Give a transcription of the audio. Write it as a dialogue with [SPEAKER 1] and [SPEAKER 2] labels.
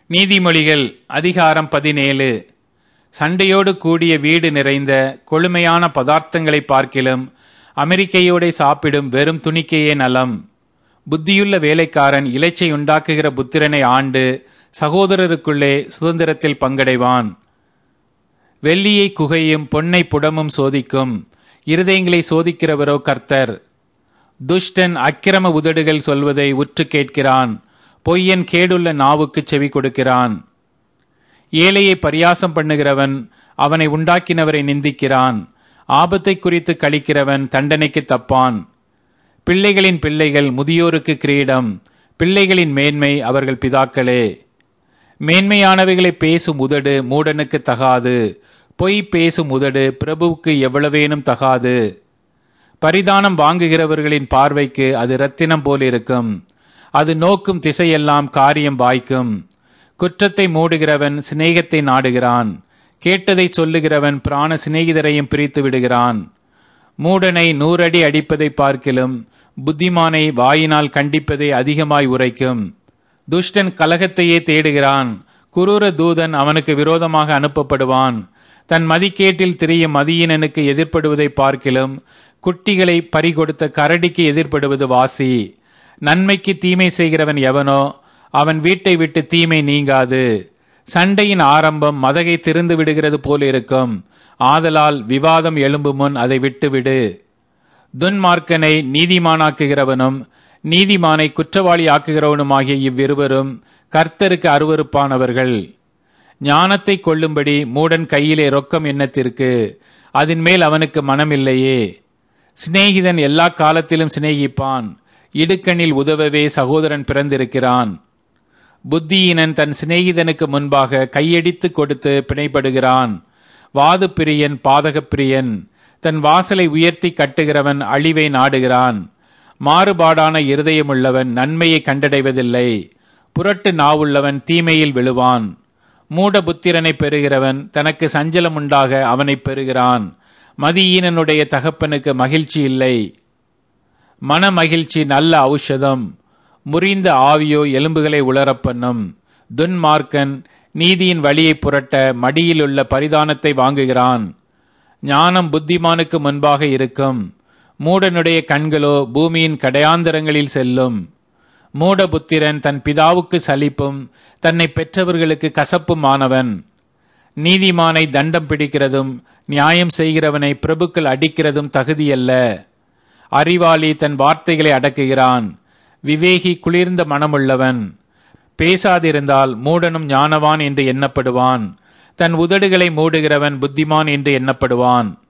[SPEAKER 1] நீதிமொழிகள் அதிகாரம் பதினேழு சண்டையோடு கூடிய வீடு நிறைந்த கொழுமையான பதார்த்தங்களை பார்க்கிலும் அமெரிக்கையோடே சாப்பிடும் வெறும் துணிக்கையே நலம் புத்தியுள்ள வேலைக்காரன் இலைச்சை உண்டாக்குகிற புத்திரனை ஆண்டு சகோதரருக்குள்ளே சுதந்திரத்தில் பங்கடைவான் வெள்ளியை குகையும் பொன்னை புடமும் சோதிக்கும் இருதயங்களை சோதிக்கிறவரோ கர்த்தர் துஷ்டன் அக்கிரம உதடுகள் சொல்வதை உற்று கேட்கிறான் பொய்யன் கேடுள்ள நாவுக்கு செவி கொடுக்கிறான் ஏழையை பரியாசம் பண்ணுகிறவன் அவனை உண்டாக்கினவரை நிந்திக்கிறான் ஆபத்தை குறித்து கழிக்கிறவன் தண்டனைக்கு தப்பான் பிள்ளைகளின் பிள்ளைகள் முதியோருக்கு கிரீடம் பிள்ளைகளின் மேன்மை அவர்கள் பிதாக்களே மேன்மையானவைகளை பேசும் உதடு மூடனுக்கு தகாது பொய் பேசும் உதடு பிரபுவுக்கு எவ்வளவேனும் தகாது பரிதானம் வாங்குகிறவர்களின் பார்வைக்கு அது ரத்தினம் போல் இருக்கும் அது நோக்கும் திசையெல்லாம் காரியம் வாய்க்கும் குற்றத்தை மூடுகிறவன் சிநேகத்தை நாடுகிறான் கேட்டதை சொல்லுகிறவன் பிராண சிநேகிதரையும் பிரித்து விடுகிறான் மூடனை நூறடி அடிப்பதை பார்க்கிலும் புத்திமானை வாயினால் கண்டிப்பதை அதிகமாய் உரைக்கும் துஷ்டன் கலகத்தையே தேடுகிறான் குரூர தூதன் அவனுக்கு விரோதமாக அனுப்பப்படுவான் தன் மதிக்கேட்டில் திரியும் மதியினனுக்கு எதிர்ப்படுவதை பார்க்கிலும் குட்டிகளை பறிகொடுத்த கரடிக்கு எதிர்ப்படுவது வாசி நன்மைக்கு தீமை செய்கிறவன் எவனோ அவன் வீட்டை விட்டு தீமை நீங்காது சண்டையின் ஆரம்பம் மதகை திறந்து விடுகிறது போல் இருக்கும் ஆதலால் விவாதம் எழும்பும் முன் அதை விட்டுவிடு துன்மார்க்கனை நீதிமானாக்குகிறவனும் நீதிமானை குற்றவாளி ஆக்குகிறவனுமாகிய இவ்விருவரும் கர்த்தருக்கு அருவறுப்பானவர்கள் ஞானத்தை கொள்ளும்படி மூடன் கையிலே ரொக்கம் எண்ணத்திற்கு அதன் மேல் அவனுக்கு மனமில்லையே சிநேகிதன் எல்லா காலத்திலும் சிநேகிப்பான் இடுக்கண்ணில் உதவவே சகோதரன் பிறந்திருக்கிறான் புத்தியினன் தன் சிநேகிதனுக்கு முன்பாக கையடித்து கொடுத்து பிணைப்படுகிறான் வாது பிரியன் பாதகப் பிரியன் தன் வாசலை உயர்த்தி கட்டுகிறவன் அழிவை நாடுகிறான் மாறுபாடான இருதயமுள்ளவன் நன்மையை கண்டடைவதில்லை புரட்டு நாவுள்ளவன் தீமையில் விழுவான் மூட புத்திரனை பெறுகிறவன் தனக்கு சஞ்சலம் உண்டாக அவனை பெறுகிறான் மதியீனனுடைய தகப்பனுக்கு மகிழ்ச்சி இல்லை மன மகிழ்ச்சி நல்ல ஔஷதம் முறிந்த ஆவியோ எலும்புகளை உலரப் பண்ணும் துன்மார்க்கன் நீதியின் வழியை புரட்ட மடியிலுள்ள பரிதானத்தை வாங்குகிறான் ஞானம் புத்திமானுக்கு முன்பாக இருக்கும் மூடனுடைய கண்களோ பூமியின் கடையாந்தரங்களில் செல்லும் மூடபுத்திரன் தன் பிதாவுக்கு சலிப்பும் தன்னை பெற்றவர்களுக்கு கசப்பும் ஆனவன் நீதிமானை தண்டம் பிடிக்கிறதும் நியாயம் செய்கிறவனை பிரபுக்கள் அடிக்கிறதும் தகுதியல்ல அறிவாளி தன் வார்த்தைகளை அடக்குகிறான் விவேகி குளிர்ந்த மனமுள்ளவன் பேசாதிருந்தால் மூடனும் ஞானவான் என்று எண்ணப்படுவான் தன் உதடுகளை மூடுகிறவன் புத்திமான் என்று எண்ணப்படுவான்